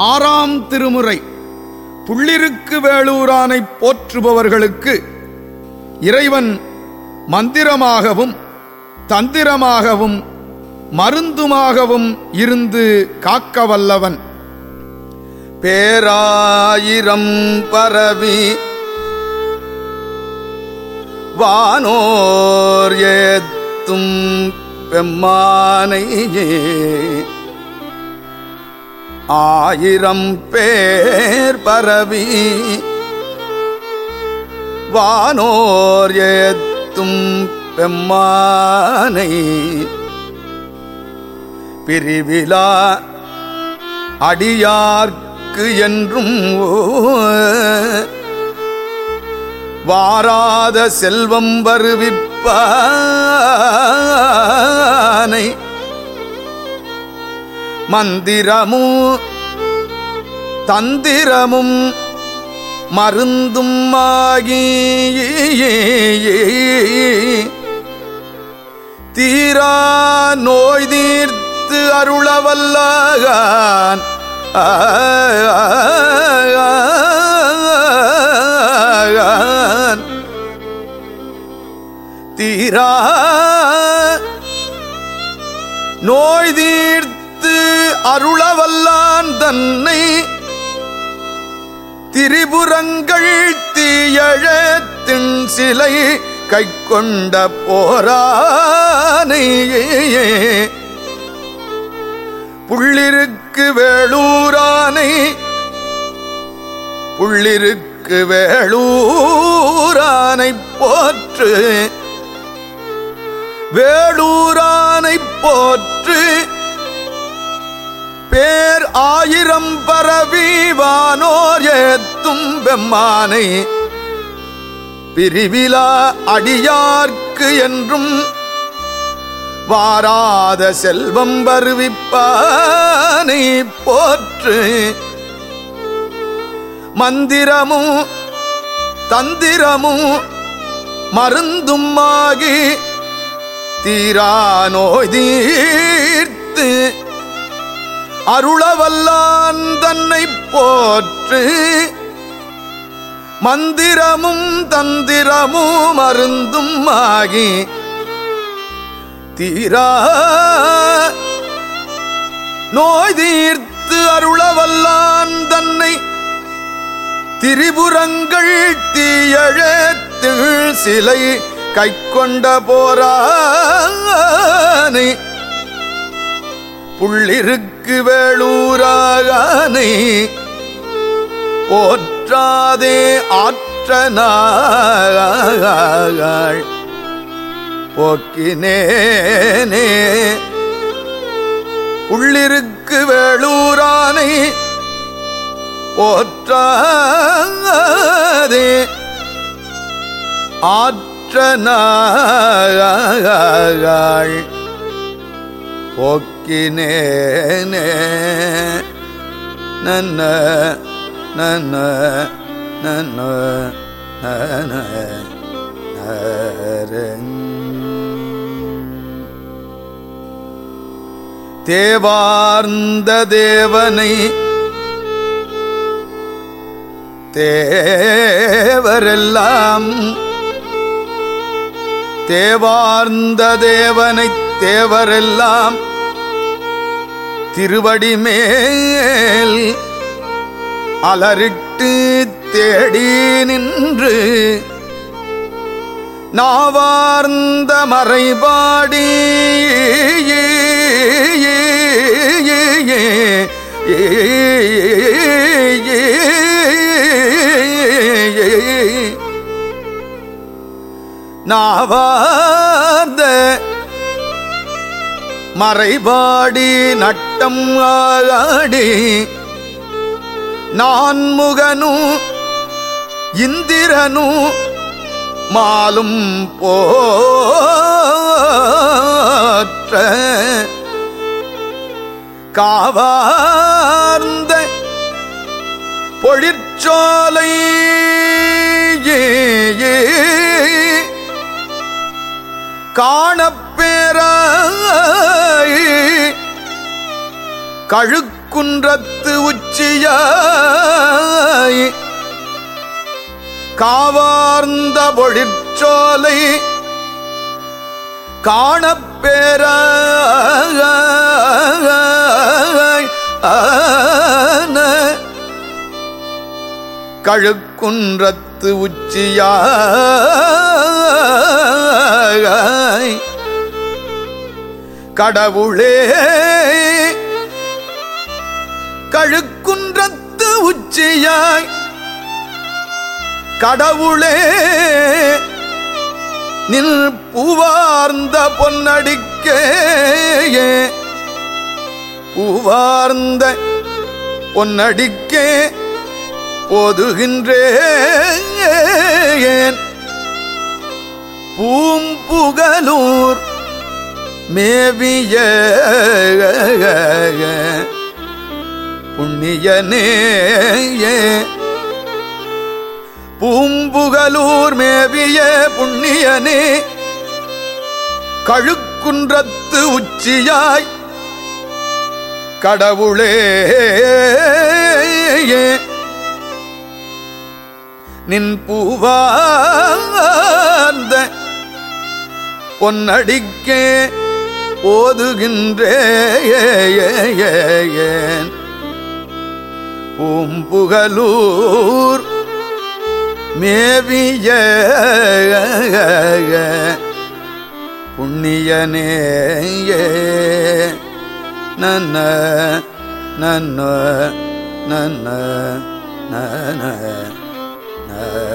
ஆறாம் திருமுறை புள்ளிருக்கு வேளூரானைப் போற்றுபவர்களுக்கு இறைவன் மந்திரமாகவும் தந்திரமாகவும் மருந்துமாகவும் இருந்து காக்க வல்லவன் பேராயிரம் பரவி வானோர் ஏத்தும் பெம்மானையே ஆயிரம் பேர் பரவி வானோர் ஏத்தும் பெம்மானை பிரிவிலா அடியார்க்கு என்றும் வாராத செல்வம் வருவிப்பானை மந்திரமும் தந்திரமும் மருந்தும் ஆகி தீரா நோய் தீர்த்து அருளவல்லாகான் ஆகான். தீரா நோய் தீர்த்து அருளவல்லான் தன்னை திரிபுரங்கள் தீயழ தின் சிலை கை கொண்ட போரானை புள்ளிருக்கு வேளூரானை புள்ளிருக்கு வேளூரானை போற்று வேளூரானை போற்று பேர் ஆயிரம் பரவி வானோர் ஏத்தும் பெம்மானை பிரிவிலா அடியார்க்கு என்றும் வாராத செல்வம் வருவிப்பானை போற்று மந்திரமும் தந்திரமும் மருந்தும் ஆகி தீரா நோய் தீர்த்து அருளவல்லான் தன்னை போற்று மந்திரமும் தந்திரமும் மருந்தும் ஆகி தீரா நோய் தீர்த்து அருளவல்லான் தன்னை திரிபுரங்கள் தீயழத்தில் சிலை கை கொண்ட போரானை புள்ளிருக்கு வேளூரானை போற்றாதே ஆற்றனாள் போக்கினேனே உள்ளிருக்கு வேளூரானை போற்றாதே ஆற்றனாள் போக்கினேனே நன்ன நன்ன நன்ன நன தேவார்ந்த தேவனை தேவரெல்லாம் தேவார்ந்த தேவனை தேவரெல்லாம் திருவடி மேல் அலரிட்டு தேடி நின்று நாவார்ந்த மறைபாடி நாவார்ந்த மறைபாடி நட்டம் ஆடி நான்முகனு இந்திரனு மாலும் போற்ற காவார்ந்த பொழிற்சோலை காணப்பேராய் கழுக்குன்றத்து உச்சியாய் காவார்ந்த பொழிற்சோலை காணப்பேர கழுக்குன்றத்து உச்சியாய் கடவுளே கழுக்குன்றத்து உச்சியாய் கடவுளே நில் பூவார்ந்த பொன்னடிக்கே பூவார்ந்த பொன்னடிக்கே போதுகின்றேன் பூம்புகலூர் மேவிய புண்ணியனே பூம்புகலூர் மேவிய புண்ணியனே கழுக்குன்றத்து உச்சியாய் கடவுளே நின் பூவார்ந்த பொன்னடிக்கே ஓதுகின்றேன் பூம்புகலூர் மேவிய புண்ணியனே நன்ன நன்ன நன்ன நன ந